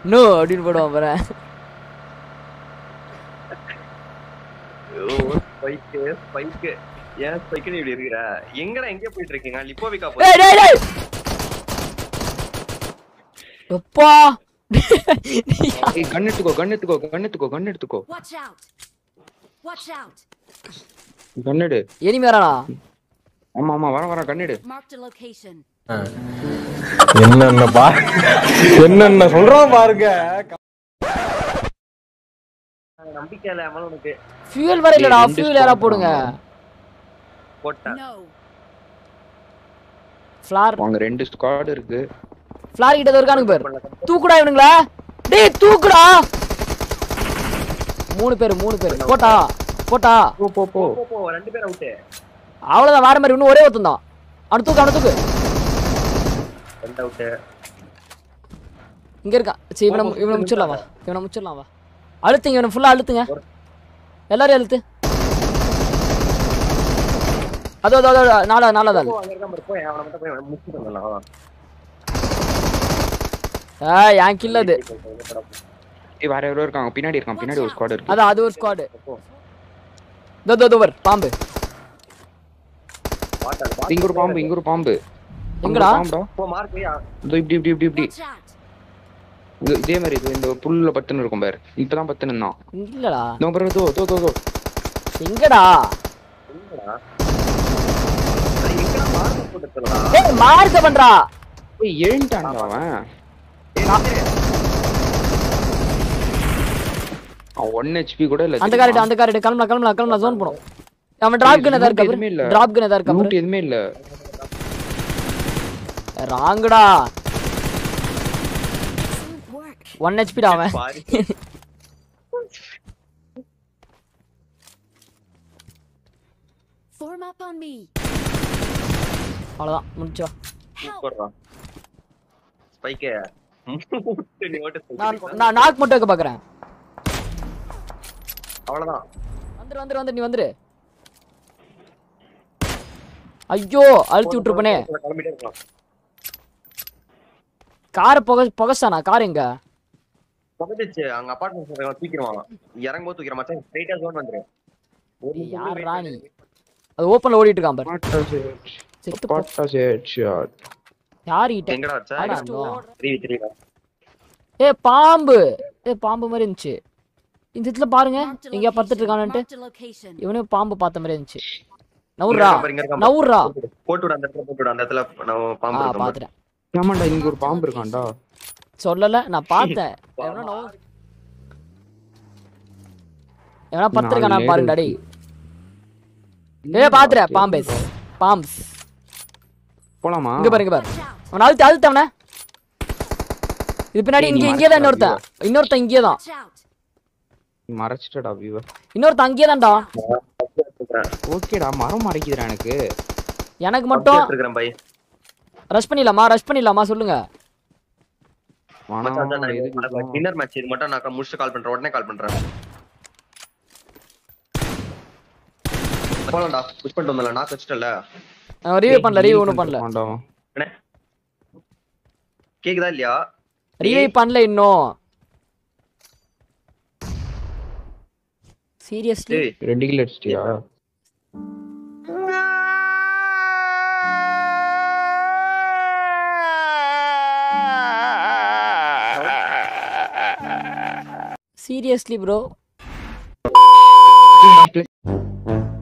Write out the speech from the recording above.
No அப்படின்னு போடுவான் பாரு ஸ்பைக்கு ஸ்பைக்கு ஏன் ஸ்பைக்குன்னு இப்படி இருக்கிற எங்கடா எங்க போயிட்டு இருக்கீங்க லிப்போவிக்கா டேய் டேய் டேய் எப்பா ஏய் கன் எடுத்துக்கோ கன் எடுத்துக்கோ கன் எடுத்துக்கோ கன் எடுத்துக்கோ Watch out! Watch out! கன் எடு எனிமி வரானா ஆமா ஆமா வர வர கன் எடு Marked a location. என்னென்ன பா என்னென்ன சொல்றான் பாருங்க நம்பிக்கை இல்லாம உனக்கு ஃபியூல் வர இல்லடா ரெண்டு ஃபியூல் யாரா squad போடுங்க போட்டேன் No. ஃப்ளார் அங்க ரெண்டு ஸ்குவாட் இருக்கு ஃப்ளார் கிட்ட இருக்கானுங்க பேர் தூக்குடா இவனுங்களா டேய் தூக்குடா மூணு பேர் மூணு பேர் போட்டா போட்டா போ போ போ போ போ ரெண்டு பேர் அவுட்டு அவ்வளவுதான் வேற மாதிரி இன்னும் ஒரே ஒருத்தன் தான் அவனை தூக்கு அவனை தூக்கு ரெண்டு அவுட்டு இங்க இருக்கான் சரி இவனை இவனை முச்சிடலாம் வா இவனை முச்சிடலாம் வா அழுத்துங்க இவனை ஃபுல்லா அழுத்துங்க எல்லாரையும் அழுத்து அதோ அதோ அதோ நாலா நாலாவது ஆள் போ அங்க இருக்காம போய் அவனை மட்டும் போய் முடிச்சுட்டு வந்துடலாம் ஆ என் கில்ல அது ஏய் வேற யாரோ இருக்காங்க பின்னாடி இருக்கான் பின்னாடி ஒரு ஸ்குவாட் இருக்கு அதான் அது ஒரு ஸ்குவாடு தோ தோ தோவர் பாம்பு இங்க ஒரு பாம்பு இங்க ஒரு பாம்பு அங்க எங்கடா ஒரு பாம்புடா போ மார்க் போய் இதோ இப்படி இப்படி இப்படி இப்படி Watch out! இது- இதே மாதிரி இது இந்த புல்ல பத்துன்னு இருக்கும் பாரு இப்பதான் பத்துன்னு இருந்தான் இல்லடா இதோ பாரு தோ தோ தோ தோ எங்கடா எங்கடா அது எங்கடா மார்க் போட்டு சொல்லலாம் ஏய் மார்க்க பண்றா ஏய் எழுண்டான்டா அவன் அவன் ஒன் ஹெச்பி கூட இல்ல அந்த காரிட்டு அந்த காரிட்டு கிளம்பலாம் கிளம்பலாம் கிளம்பலாம் ஜோன் போடும் அவன் டிராப் கன் ஏதா இருக்கா எதுவுமே இல்ல. டிராப் கன் ஏதா இருக்கா ரூட் எதுவுமே இல்ல ராங்கடா Excellent work. ஒன் ஹெச்பிடா அவன் பாரு Form up on me. அவ்வளவுதான் முடிச்சோ Help! போடுறான் ஸ்பைக்கு நீ ஓட்டு நான் நான் நாக் மட்டும் வைக்க பாக்குறேன் அவ்வளவுதான் வந்துரு வந்துரு வந்துரு நீ வந்துரு ஐயோ அழுத்தி விட்டுருப்பனே கிளம்பிட்டே இருக்கலாம் கார் புக புகச்சானா கார் எங்க புகச்சிச்சு அங்க அப்பார்ட்மெண்ட் தூக்கிடுவான் இறங்கும் போது தூக்கிற மச்சான் ஸ்ட்ரைட்டா ஜோன் வந்துரு ஒரு நிமிஷம் யார் wait ராணி பண்ணு. அது ஓப்பன்ல ஓடிட்டு இருக்கான் பாரு செத்து போ. பட்டாசு ஹெட்ஷாட் யார் கிட்ட எங்கடா வச்சா ஆனா, no. த்ரீ த்ரீ ஏ பாம்பு ஏ பாம்பு மாதிரி இருந்துச்சு இந்த இடத்துல பாருங்க Marked a எங்கயா பத்துட்டு location. இருக்கானுன்ட்டு Marked a location. இவனே பாம்பு பார்த்த மாதிரி இருந்துச்சு நவுறா இங்க இருக்கான் பாரு. நவுறா போட்டு விடு அந்த இடத்துல போட்டு விடு அந்த இடத்துல நம்ம ஆ பாம்பு இருக்கும் பாரு. பாத்துட்டேன் ஆமாண்டா இங்க ஒரு பாம்பு இருக்கான்டா சொல்லல நான் பார்த்தேன் எவனா நவு எவனா பத்திருக்கானா நாலு பாருங்க டேய் ஏ பாத்துறேன் பாம்பேஸ் பாம்ஸ் போலாமா இங்க பாருங்க பாரு Watch out! அவன் அழுத்து அழுத்து அவனை இது பின்னாடி ஏய், இங்க நீ இங்கே தான் மறைச்சிட்ட இன்னொருத்தன் இன்னொருத்தன் இங்கே தான் Watch out! மறைச்சிட்டடா வியூ இன்னொருத்தன் அங்கேயே தான்டா ஓகேடா மரம் மறைக்குதுடா எனக்கு எனக்கு மட்டும் இருக்கிறேன் பை ரஷ் பண்ணிடலாமா ரஷ் பண்ணிடலாமா சொல்லுங்க வேணாம், எதுக்கு டின்னர் மேட்ச் இது மட்டும் நான் முடிச்சுட்டு கால் பண்றேன் உடனே கால் பண்றேன் போலாம்டா புஷ் பண்ணிட்டு வந்தல நான் வச்சிட்டல ரிவ்யூ பண்ணல ரிவ்யூ ஒன்றும் பண்ணல வேண்டாம். கேக்குதா இல்லையா ரிவ்யூ பண்ணல இன்னும் சீரியஸ்லி டேய் ரெண்டு கிலோ அடிச்சிட்டியா சீரியஸ்லி ப்ரோ